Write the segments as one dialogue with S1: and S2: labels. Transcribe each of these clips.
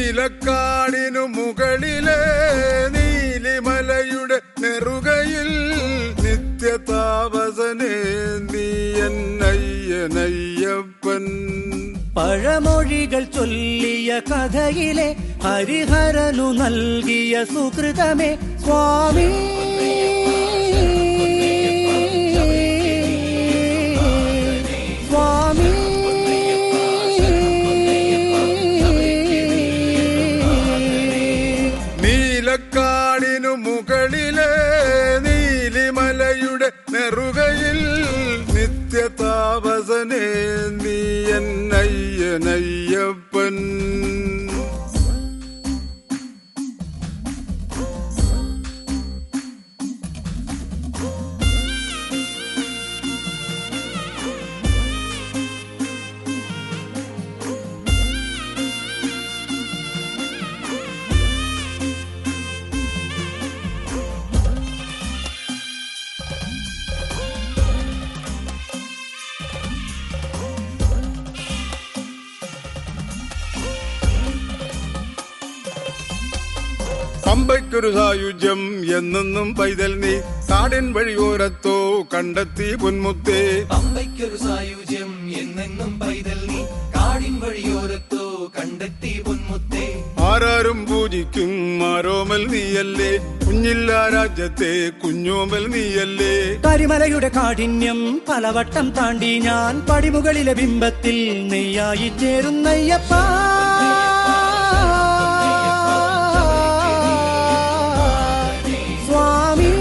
S1: നീലക്കാടിനു മുകളിലെ നീലിമലയുടെ നെറുകയിൽ നിത്യതാപസനേ നീ എന്നയ്യനയ്യപ്പൻ
S2: പഴമൊഴികൾ ചൊല്ലിയ കഥയിലെ ഹരിഹരനു നൽകിയ സുഹൃതമേ സ്വാമി സ്വാമി
S1: നീലക്കാടിനു മുകളിലെ നീലിമലയുടെ നെറുകയിൽ നിത്യതാപസനേ നീ എന്നയ്യനയ്യപ്പൻ പമ്പയ്ക്കൊരു സായുജ്യം എന്നെന്നും പൈതൽ നീ കാടിൻ വഴിയോരത്തോ കണ്ടെത്തി പൊന്മുത്തേ
S3: പമ്പയ്ക്കൊരു സായുജ്യം എന്നെന്നും പൈതൽ നീ കാടിൻ വഴിയോരത്തോ കണ്ടെത്തി പൊന്മുത്തേ
S1: ആരാരും പൂജിക്കും ആരോമൽ നീയല്ലേ കുഞ്ഞില്ല രാജ്യത്തെ കുഞ്ഞോമൽ നീയല്ലേ
S2: കരിമലയുടെ കാഠിന്യം പലവട്ടം താണ്ടി ഞാൻ പടിമുകളിലെ ബിംബത്തിൽ നെയ്യായി ചേരുന്നയ്യപ്പ സ്വാമി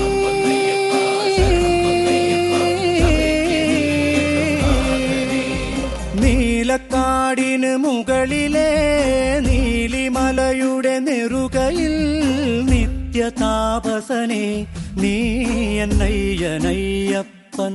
S2: നീലക്കാടിന് മുകളിലെ നീലിമലയുടെ നെറുകയിൽ നിത്യതാപസനെ നീ എന്നയ്യനയ്യപ്പൻ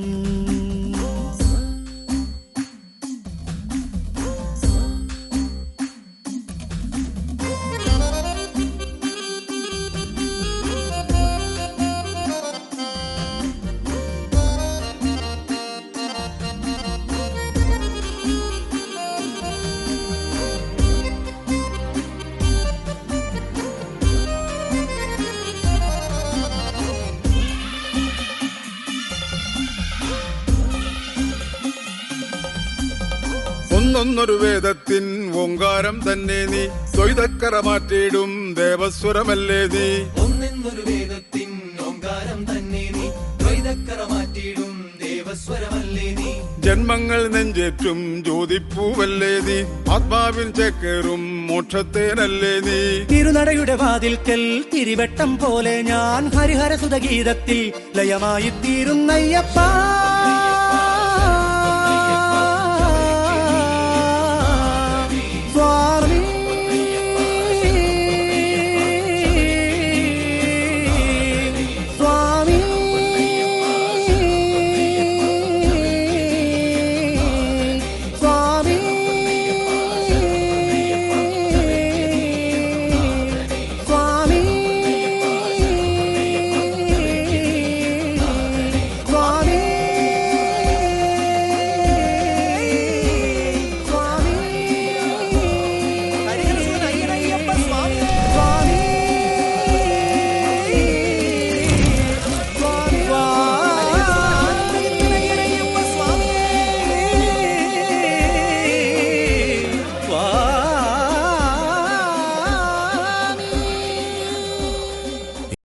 S1: ഒന്നൊന്നൊരു വേദത്തിൻ ഓങ്കാരം തന്നെ നീ ദ്വൈതക്കറ മാറ്റിയിടും ദേവസ്വരമല്ലേ നീ
S3: ഒന്നെന്നൊരു വേദത്തിൻ ഓങ്കാരം തന്നെ നീ ദ്വൈതക്കറ മാറ്റിയിടും ദേവസ്വരമല്ലേ നീ
S1: ജന്മങ്ങൾ നെഞ്ചേറ്റും ജ്യോതിപ്പൂവല്ലേ നീ ആത്മാവിൻ ചേക്കേറും മോക്ഷത്തേനല്ലേ നീ
S2: തിരുനടയുടെ വാതിൽക്കൽ തിരിവട്ടം പോലെ ഞാൻ ഹരിഹരസുത ഗീതത്തിൽ ലയമായി തീരുന്നയ്യപ്പ